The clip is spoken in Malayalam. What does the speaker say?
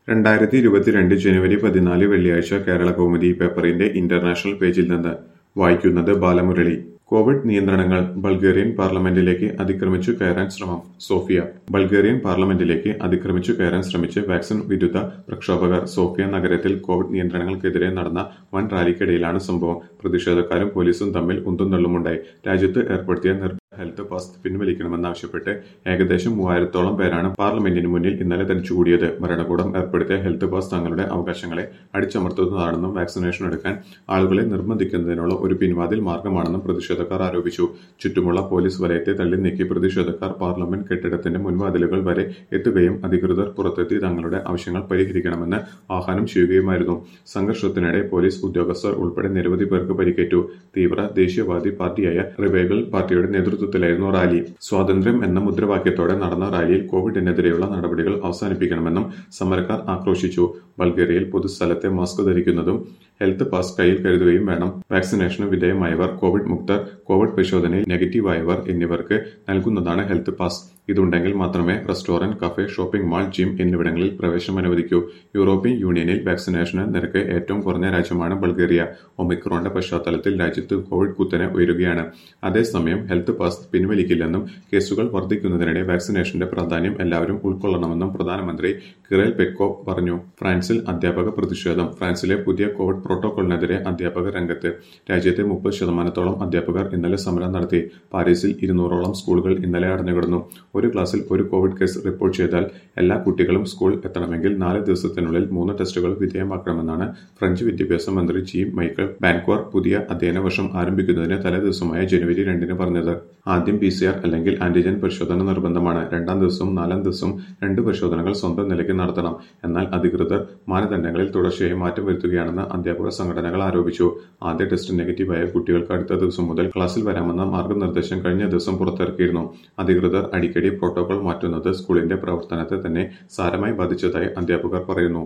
രണ്ടായിരത്തി ഇരുപത്തിരണ്ട് ജനുവരി പതിനാല് വെള്ളിയാഴ്ച കേരളകൗമുദി പേപ്പറിന്റെ ഇന്റർനാഷണൽ പേജിൽ നിന്ന് വായിക്കുന്നത് ബാലമുരളി കോവിഡ് നിയന്ത്രണങ്ങൾ ബൾഗേറിയൻ പാർലമെന്റിലേക്ക് അതിക്രമിച്ചു കയറാൻ ശ്രമം സോഫിയ ബൾഗേറിയൻ പാർലമെന്റിലേക്ക് അതിക്രമിച്ചു കയറാൻ ശ്രമിച്ച് വാക്സിൻ വിരുദ്ധ പ്രക്ഷോഭകർ സോഫിയ നഗരത്തിൽ കോവിഡ് നിയന്ത്രണങ്ങൾക്കെതിരെ നടന്ന വൻ റാലിക്കിടയിലാണ് സംഭവം പ്രതിഷേധക്കാരും പോലീസും തമ്മിൽ ഉന്തും തള്ളുമുണ്ടായി രാജ്യത്ത് ഏർപ്പെടുത്തിയ നിർബന്ധ ഹെൽത്ത് പാസ് പിൻവലിക്കണമെന്നാവശ്യപ്പെട്ട് ഏകദേശം മൂവായിരത്തോളം പേരാണ് പാർലമെന്റിന് മുന്നിൽ ഇന്നലെ തടിച്ചുകൂടിയത് ഭരണകൂടം ഏർപ്പെടുത്തിയ ഹെൽത്ത് പാസ് തങ്ങളുടെ അവകാശങ്ങളെ അടിച്ചമർത്തുന്നതാണെന്നും വാക്സിനേഷൻ എടുക്കാൻ ആളുകളെ നിർബന്ധിക്കുന്നതിനുള്ള ഒരു പിൻവാതിൽ മാർഗമാണെന്നും പ്രതിഷേധക്കാർ ആരോപിച്ചു ചുറ്റുമുള്ള പോലീസ് വലയത്തെ തള്ളി നീക്കി പ്രതിഷേധക്കാർ പാർലമെന്റ് കെട്ടിടത്തിന്റെ മുൻവാതിലുകൾ വരെ എത്തുകയും അധികൃതർ പുറത്തെത്തി തങ്ങളുടെ ആവശ്യങ്ങൾ പരിഹരിക്കണമെന്ന് ആഹ്വാനം ചെയ്യുകയുമായിരുന്നു സംഘർഷത്തിനിടെ പോലീസ് ഉദ്യോഗസ്ഥർ ഉൾപ്പെടെ നിരവധി പേർക്ക് പരിക്കേറ്റു തീവ്ര ദേശീയവാദി പാർട്ടിയായ റിവൈവൽ പാർട്ടിയുടെ നേതൃത്വത്തിലായിരുന്നു റാലി സ്വാതന്ത്ര്യം എന്ന മുദ്രാവാക്യത്തോടെ നടന്ന റാലിയിൽ കോവിഡിനെതിരെയുള്ള നടപടികൾ അവസാനിപ്പിക്കണമെന്നും സമരക്കാർ ആക്രോശിച്ചു ബൾഗേറിയയിൽ പൊതുസ്ഥലത്തെ മാസ്ക് ധരിക്കുന്നതും ഹെൽത്ത് പാസ് കയ്യിൽ കരുതുകയും വേണം വാക്സിനേഷന് വിധേയമായവർ കോവിഡ് മുക്തർ കോവിഡ് പരിശോധനയിൽ നെഗറ്റീവായവർ എന്നിവർക്ക് നൽകുന്നതാണ് ഹെൽത്ത് പാസ് ഇതുണ്ടെങ്കിൽ മാത്രമേ restaurant cafe shopping mall gym എന്നിവിടങ്ങളിൽ പ്രവേശനം അനുവദിക്കൂ യൂറോപ്യൻ യൂണിയനിൽ വാക്സിനേഷന് നിരക്ക് ഏറ്റവും കുറഞ്ഞ രാജ്യമാണ് ബൾഗേറിയ ഒമിക്രോണിന്റെ പശ്ചാത്തലത്തിൽ രാജ്യത്ത് കോവിഡ് കുത്തനെ ഉയരുകയാണ് അതേസമയം ഹെൽത്ത് പാസ് പിൻവലിക്കില്ലെന്നും കേസുകൾ വർദ്ധിക്കുന്നതിനിടെ വാക്സിനേഷന്റെ പ്രാധാന്യം എല്ലാവരും ഉൾക്കൊള്ളണമെന്നും പ്രധാനമന്ത്രി കിറേൽ പെക്കോവ് പറഞ്ഞു ഫ്രാൻസിൽ അധ്യാപക പ്രതിഷേധം ഫ്രാൻസിലെ പുതിയ കോവിഡ് പ്രോട്ടോകോളിനെതിരെ അധ്യാപകർ രംഗത്ത് രാജ്യത്തെ മുപ്പത് ശതമാനത്തോളം അധ്യാപകർ ഇന്നലെ സമരം നടത്തി പാരീസിൽ ഇരുന്നൂറോളം സ്കൂളുകൾ ഇന്നലെ അടഞ്ഞുകിടന്നു ഒരു ക്ലാസ്സിൽ ഒരു കോവിഡ് കേസ് റിപ്പോർട്ട് ചെയ്താൽ എല്ലാ കുട്ടികളും സ്കൂൾ എത്തണമെങ്കിൽ നാല് ദിവസത്തിനുള്ളിൽ മൂന്ന് ടെസ്റ്റുകൾ വിധേയമാക്കണമെന്നാണ് ഫ്രഞ്ച് വിദ്യാഭ്യാസ മന്ത്രി ജീൻ മൈക്കൽ ബാൻക്വർ പുതിയ അധ്യയന വർഷം ആരംഭിക്കുന്നതിന് തലേദിവസമായ ജനുവരി രണ്ടിന് പറഞ്ഞത് ആദ്യം പി സി ആർ അല്ലെങ്കിൽ ആന്റിജൻ പരിശോധന നിർബന്ധമാണ് രണ്ടാം ദിവസവും നാലാം ദിവസവും രണ്ട് പരിശോധനകൾ സ്വന്തം നിലയ്ക്ക് നടത്തണം എന്നാൽ അധികൃതർ മാനദണ്ഡങ്ങളിൽ തുടർച്ചയായി മാറ്റം വരുത്തുകയാണെന്ന് അധ്യാപക സംഘടനകൾ ആരോപിച്ചു ആദ്യ ടെസ്റ്റ് നെഗറ്റീവായ കുട്ടികൾക്ക് അടുത്ത ദിവസം മുതൽ ക്ലാസ്സിൽ വരാമെന്ന മാർഗനിർദ്ദേശം കഴിഞ്ഞ ദിവസം പുറത്തിറക്കിയിരുന്നു അധികൃതർ അടിക്കടി പ്രോട്ടോകോൾ മാറ്റുന്നത് സ്കൂളിന്റെ പ്രവർത്തനത്തെ തന്നെ സാരമായി ബാധിച്ചതായി അധ്യാപകർ പറയുന്നു